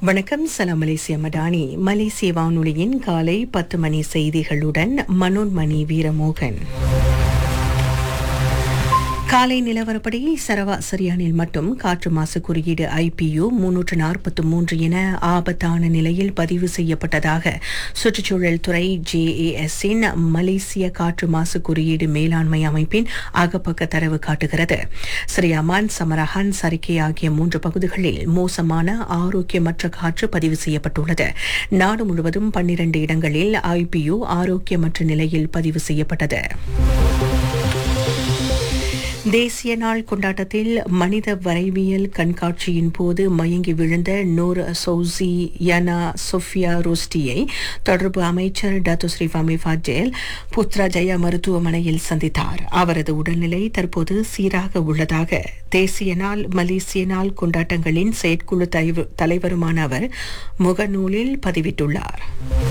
வணக்கம் சலாம் மலேசிய மடானி மலேசிய வானொலியின் காலை பத்து மணி செய்திகளுடன் மனோன்மணி வீரமோகன் காலை நிலவரப்படி சரவா சரியானில் மட்டும் காற்று மாசு குறியீடு ஐபியு முன்னூற்று நாற்பத்தி மூன்று என ஆபத்தான நிலையில் பதிவு செய்யப்பட்டதாக சுற்றுச்சூழல் துறை ஜேஏஎஸ்ஸின் மலேசிய காற்று மாசு குறியீடு மேலாண்மை அமைப்பின் அகப்பக்க தரவு காட்டுகிறது ஸ்ரீஅமான் சமரஹான் சரிக்கை ஆகிய மூன்று பகுதிகளில் மோசமான ஆரோக்கியமற்ற காற்று பதிவு செய்யப்பட்டுள்ளது நாடு முழுவதும் பன்னிரண்டு இடங்களில் ஐபியு ஆரோக்கியமற்ற நிலையில் பதிவு செய்யப்பட்டது தேசிய நாள் கொண்டாட்டத்தில் மனித வரைவியல் கண்காட்சியின் போது மயங்கி விழுந்த நூர் சௌசி யனா சொஃபியா ரோஸ்டியை தொடர்பு அமைச்சர் டத்து ஸ்ரீஃபாமி ஃபஜேல் புத்ரா ஜயா மருத்துவமனையில் சந்தித்தார் அவரது உடல்நிலை தற்போது சீராக உள்ளதாக தேசிய நாள் மலேசிய நாள் கொண்டாட்டங்களின் செயற்குழு தலைவ- தலைவருமான அவர் முகநூலில் பதிவிட்டுள்ளார்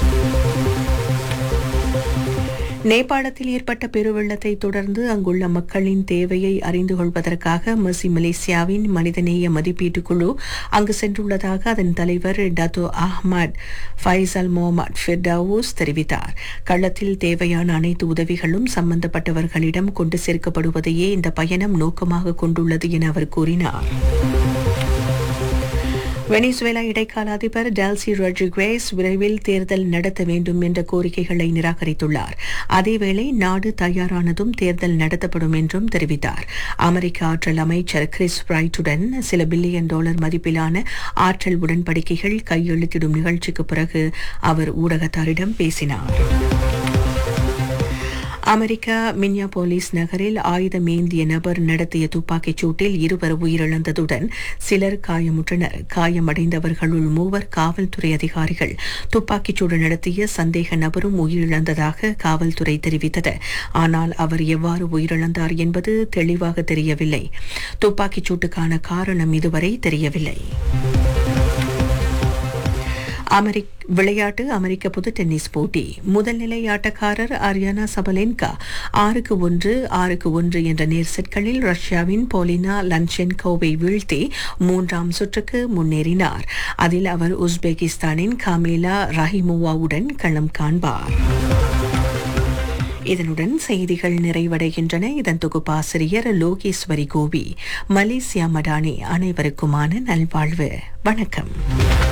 நேபாளத்தில் ஏற்பட்ட பெருவெள்ளத்தை தொடர்ந்து அங்குள்ள மக்களின் தேவையை அறிந்து கொள்வதற்காக மெர்சி மலேசியாவின் மனிதநேய மதிப்பீட்டுக் குழு அங்கு சென்றுள்ளதாக அதன் தலைவர் Dato Ahmad Faisal Mohamed Firdaus தெரிவித்தார் களத்தில் தேவையான அனைத்து உதவிகளும் சம்பந்தப்பட்டவர்களிடம் கொண்டு சேர்க்கப்படுவதையே இந்த பயணம் நோக்கமாக கொண்டுள்ளது என அவர் கூறினார் வெனிசுவேலா இடைக்கால அதிபர் டால்சி ரொட்ரிகுவேஸ் விரைவில் தேர்தல் நடத்த வேண்டும் என்ற கோரிக்கைகளை நிராகரித்துள்ளார் அதேவேளை நாடு தயாரானதும் தேர்தல் நடத்தப்படும் என்றும் தெரிவித்தார் அமெரிக்க ஆற்றல் அமைச்சர் கிறிஸ் பிரைட்டுடன் சில பில்லியன் டாலர் மதிப்பிலான ஆற்றல் உடன்படிக்கைகள் கையெழுத்திடும் நிகழ்ச்சிக்கு பிறகு அவர் ஊடகத்தாரிடம் பேசினார் அமெரிக்கா மின்னியாபோலிஸ் நகரில் ஆயுதம் ஏந்திய நபர் நடத்திய துப்பாக்கிச் சூட்டில் இருவர் உயிரிழந்ததுடன் சிலர் காயமுற்றனர் காயமடைந்தவர்களுள் மூவர் காவல்துறை அதிகாரிகள் துப்பாக்கிச் சூடு நடத்திய சந்தேக நபரும் உயிரிழந்ததாக காவல்துறை தெரிவித்தது ஆனால் அவர் எவ்வாறு உயிரிழந்தார் என்பது தெளிவாக தெரியவில்லை துப்பாக்கிச் சூட்டுக்கான காரணம் இதுவரை தெரியவில்லை அமெரிக் விளையாட்டு அமெரிக்க பொது டென்னிஸ் போட்டி முதல்நிலை ஆட்டக்காரர் அரியானா சபலென்கா ஆறுக்கு ஒன்று ஆறுக்கு ஒன்று என்ற நேர் செட்களில் ரஷ்யாவின் போலினா லன்சென்கோவை வீழ்த்தி மூன்றாம் சுற்றுக்கு முன்னேறினார் அதில் அவர் உஸ்பெகிஸ்தானின் காமேலா ரஹிமோவாவுடன் களம் காண்பார் இதனுடன் செய்திகள் நிறைவடைகின்றன இதன் தொகுப்பாசிரியர் லோகேஸ்வரி கோவி மலேசியா மடானி அனைவருக்குமான நல்வாழ்வு வணக்கம்